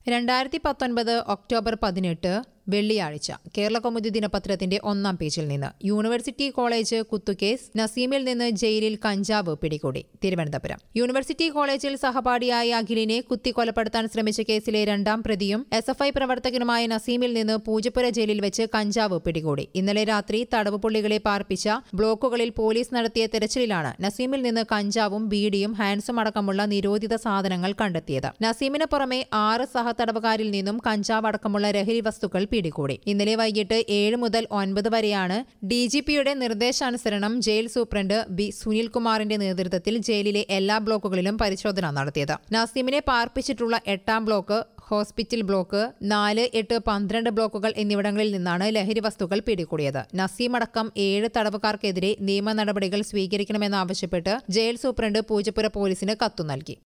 രണ്ടായിരത്തി പത്തൊൻപത് ഒക്ടോബർ പതിനെട്ട് വെള്ളിയാഴ്ച കേരള കൗമുദി ദിനപത്രത്തിന്റെ ഒന്നാം പേജിൽ നിന്ന് യൂണിവേഴ്സിറ്റി കോളേജ് കുത്തുകേസ് നസീമിൽ നിന്ന് ജയിലിൽ കഞ്ചാവ് പിടികൂടി തിരുവനന്തപുരം യൂണിവേഴ്സിറ്റി കോളേജിൽ സഹപാഠിയായ അഖിലിനെ കുത്തി കൊലപ്പെടുത്താൻ ശ്രമിച്ച കേസിലെ രണ്ടാം പ്രതിയും എസ് എഫ് ഐ പ്രവർത്തകനുമായ നസീമിൽ നിന്ന് പൂജപ്പുര ജയിലിൽ വെച്ച് കഞ്ചാവ് പിടികൂടി ഇന്നലെ രാത്രി തടവ് പുള്ളികളെ പാർപ്പിച്ച ബ്ലോക്കുകളിൽ പോലീസ് നടത്തിയ തെരച്ചിലിലാണ് നസീമിൽ നിന്ന് കഞ്ചാവും ബീഡിയും ഹാൻസും അടക്കമുള്ള നിരോധിത സാധനങ്ങൾ കണ്ടെത്തിയത് നസീമിന് പുറമെ ആറ് സഹതടവുകാരിൽ നിന്നും കഞ്ചാവ് അടക്കമുള്ള ലഹരി വസ്തുക്കൾ പിടികൂടി ഇന്നലെ വൈകിട്ട് ഏഴ് മുതൽ ഒൻപത് വരെയാണ് ഡി ജി പിയുടെ നിർദ്ദേശാനുസരണം ജയിൽ സൂപ്രണ്ട് ബി സുനിൽകുമാറിന്റെ നേതൃത്വത്തിൽ ജയിലിലെ എല്ലാ ബ്ലോക്കുകളിലും പരിശോധന നടത്തിയത് നസീമിനെ പാർപ്പിച്ചിട്ടുള്ള എട്ടാം ബ്ലോക്ക് ഹോസ്പിറ്റൽ ബ്ലോക്ക് നാല് എട്ട് പന്ത്രണ്ട് ബ്ലോക്കുകൾ എന്നിവിടങ്ങളിൽ നിന്നാണ് ലഹരി വസ്തുക്കൾ പിടികൂടിയത് നസീം അടക്കം ഏഴ് തടവുകാർക്കെതിരെ നിയമ നടപടികൾ സ്വീകരിക്കണമെന്നാവശ്യപ്പെട്ട് ജയിൽ സൂപ്രണ്ട് പൂജപ്പുര പോലീസിന് കത്തു നൽകി